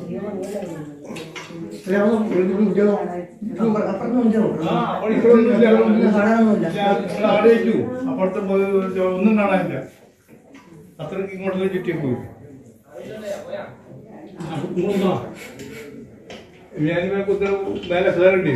അപ്പുറത്ത് പോയി ഒന്നും കാണാനില്ല അത്രയ്ക്ക് ഇങ്ങോട്ട് ചുറ്റി പോയി ഞാനിവിടെ കുത്തി മേലെ കയറേണ്ടി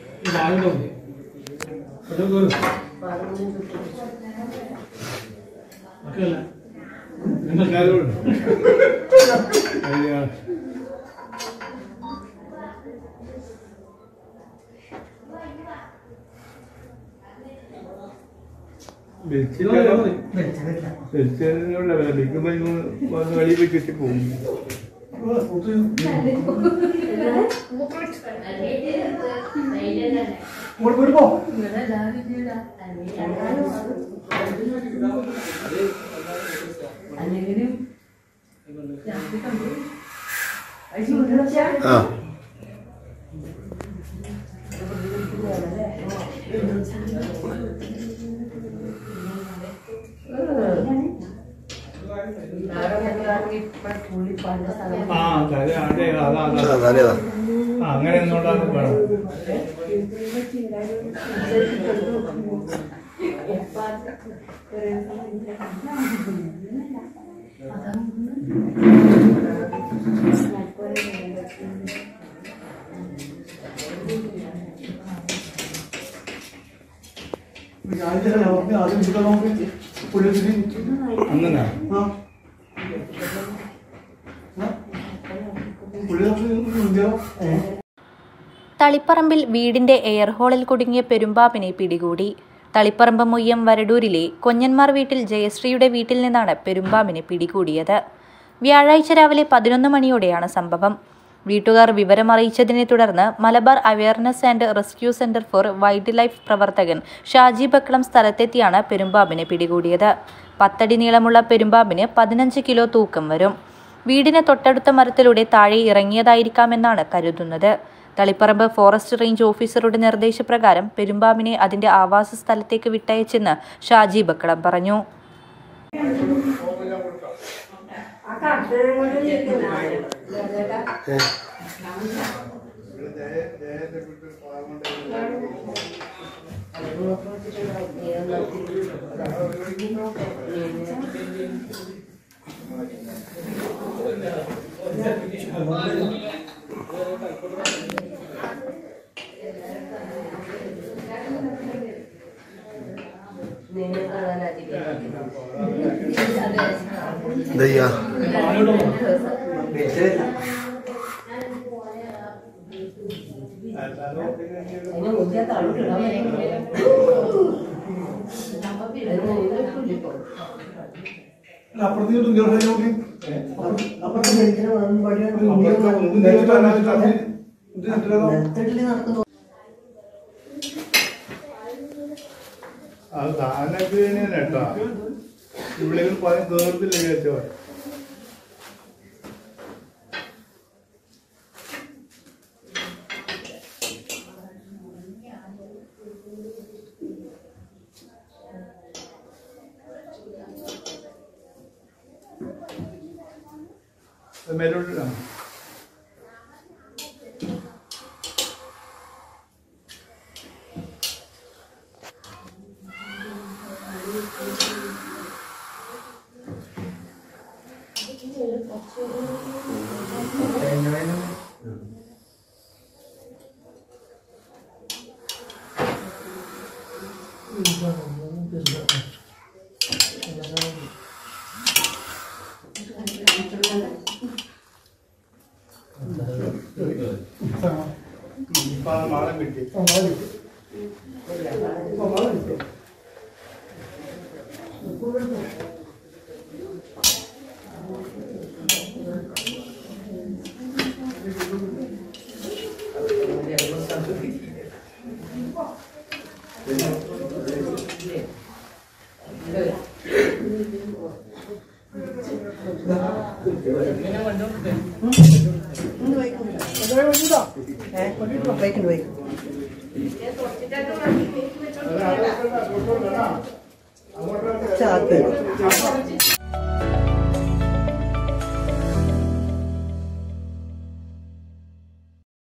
വെളിയിൽ പോയി ചുറ്റി പോകും ആ ആ അതെ അതെ അതാ അതാ ആ നല്ലതാ ആ, അങ്ങനെ ഒന്നുകൊണ്ടാണ് വേണം അങ്ങനെ തളിപ്പറമ്പിൽ വീടിന്റെ എയർ ഹോളിൽ കുടുങ്ങിയ പെരുമ്പാമ്പിനെ പിടികൂടി തളിപ്പറമ്പ് മുയ്യം വരടൂരിലെ കൊഞ്ഞന്മാർ വീട്ടിൽ ജയശ്രീയുടെ വീട്ടിൽ നിന്നാണ് പെരുമ്പാമ്പിനെ പിടികൂടിയത് വ്യാഴാഴ്ച രാവിലെ പതിനൊന്ന് മണിയോടെയാണ് സംഭവം വീട്ടുകാർ വിവരമറിയിച്ചതിനെ തുടർന്ന് Malabar awareness and rescue centre for wildlife പ്രവർത്തകൻ ഷാജി ബക്കളം സ്ഥലത്തെത്തിയാണ് പെരുമ്പാമ്പിനെ പിടികൂടിയത് പത്തടി നീളമുള്ള പെരുമ്പാമ്പിന് പതിനഞ്ച് കിലോ തൂക്കം വരും വീടിന് തൊട്ടടുത്ത മരത്തിലൂടെ താഴെ ഇറങ്ങിയതായിരിക്കാമെന്നാണ് കരുതുന്നത് തളിപ്പറമ്പ് ഫോറസ്റ്റ് റേഞ്ച് ഓഫീസറുടെ നിർദ്ദേശപ്രകാരം പെരുമ്പാമ്പിനെ അതിന്റെ ആവാസ സ്ഥലത്തേക്ക് വിട്ടയച്ചെന്ന് ഷാജി ബക്കളം പറഞ്ഞു എന്താ ചെയ്യാ അത് താനൊക്കെ തന്നെയാണ് കേട്ടോ ഇവിടെ പതിന് കേറത്തില്ല വിചാരിച്ചോ മേലോട്ട് ഇപ്പൊ ആ മാളം കിട്ടി ചാക്ക്